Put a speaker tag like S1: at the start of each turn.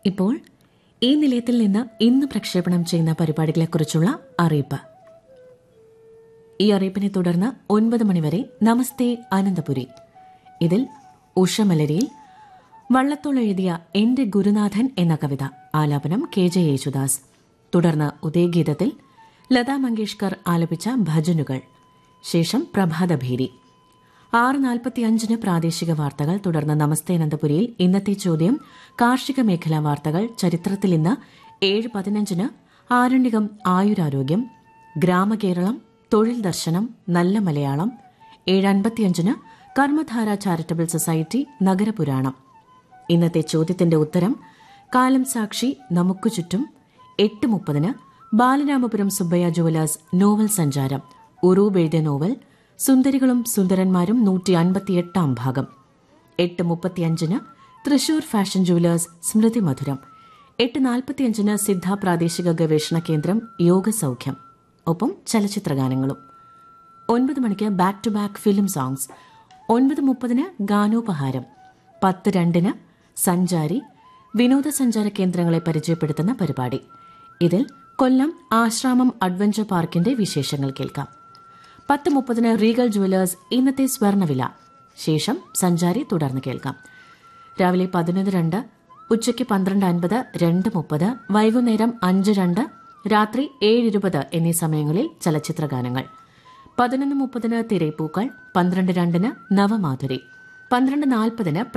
S1: ഇപ്പോൾ ഈ നിലയത്തിൽ നിന്ന് ഇന്ന് പ്രക്ഷേപണം ചെയ്യുന്ന പരിപാടികളെക്കുറിച്ചുള്ള അറിയിപ്പ് ഈ അറിയിപ്പിനെ തുടർന്ന് ഒൻപത് മണിവരെ നമസ്തേ ആനന്ദപുരി ഇതിൽ ഉഷമലരിയിൽ വള്ളത്തോൾ എഴുതിയ എന്റെ ഗുരുനാഥൻ എന്ന കവിത ആലാപനം കെ ജെ യേശുദാസ് തുടർന്ന് ഉദയഗീതത്തിൽ ലതാ മങ്കേഷ്കർ ആലപിച്ച ഭജനുകൾ ശേഷം പ്രഭാതഭേരി ആറ് നാൽപ്പത്തിയഞ്ചിന് പ്രാദേശിക വാർത്തകൾ തുടർന്ന് നമസ്തേ അനന്തപുരിയിൽ ഇന്നത്തെ ചോദ്യം കാർഷിക മേഖലാ വാർത്തകൾ ചരിത്രത്തിൽ ഇന്ന് ഏഴ് പതിനഞ്ചിന് ആരണ്യകം ആയുരാരോഗ്യം ഗ്രാമകേരളം തൊഴിൽ ദർശനം നല്ല മലയാളം ഏഴ് അൻപത്തിയഞ്ചിന് കർമ്മധാര ചാരിറ്റബിൾ സൊസൈറ്റി നഗരപുരാണം ഇന്നത്തെ ചോദ്യത്തിന്റെ ഉത്തരം കാലം സാക്ഷി നമുക്ക് ചുറ്റും എട്ട് മുപ്പതിന് ബാലരാമപുരം സുബ്ബയ്യ ജുവലേഴ്സ് നോവൽ സഞ്ചാരം ഉറൂബ് എഴുതിയ നോവൽ സുന്ദരികളും സുന്ദരന്മാരും നൂറ്റി അൻപത്തിയെട്ടാം ഭാഗം എട്ട് മുപ്പത്തിയഞ്ചിന് തൃശൂർ ഫാഷൻ ജുവലേഴ്സ് സ്മൃതി മധുരം എട്ട് നാൽപ്പത്തിയഞ്ചിന് സിദ്ധ പ്രാദേശിക ഗവേഷണ കേന്ദ്രം യോഗസൌഖ്യം ഒപ്പം ചലച്ചിത്രഗാനങ്ങളും ഒൻപത് മണിക്ക് back to back film songs ഒൻപത് മുപ്പതിന് ഗാനോപഹാരം പത്ത് രണ്ടിന് സഞ്ചാരി വിനോദസഞ്ചാര കേന്ദ്രങ്ങളെ പരിചയപ്പെടുത്തുന്ന പരിപാടി ഇതിൽ കൊല്ലം ആശ്രാമം അഡ്വഞ്ചർ പാർക്കിന്റെ വിശേഷങ്ങൾ കേൾക്കാം പത്ത് മുപ്പതിന് റീഗൽ ജുവലേഴ്സ് ഇന്നത്തെ സ്വർണവില ശേഷം സഞ്ചാരി തുടർന്ന് കേൾക്കാം രാവിലെ പതിനൊന്ന് രണ്ട് ഉച്ചയ്ക്ക് പന്ത്രണ്ട് അൻപത് രണ്ട് മുപ്പത് വൈകുന്നേരം അഞ്ച് രണ്ട് രാത്രി ഏഴ് ഇരുപത് എന്നീ സമയങ്ങളിൽ ചലച്ചിത്രഗാനങ്ങൾ പതിനൊന്ന് മുപ്പതിന് തിരൈപ്പൂക്കൾ പന്ത്രണ്ട് രണ്ടിന് നവമാധുരി പന്ത്രണ്ട് നാൽപ്പതിന്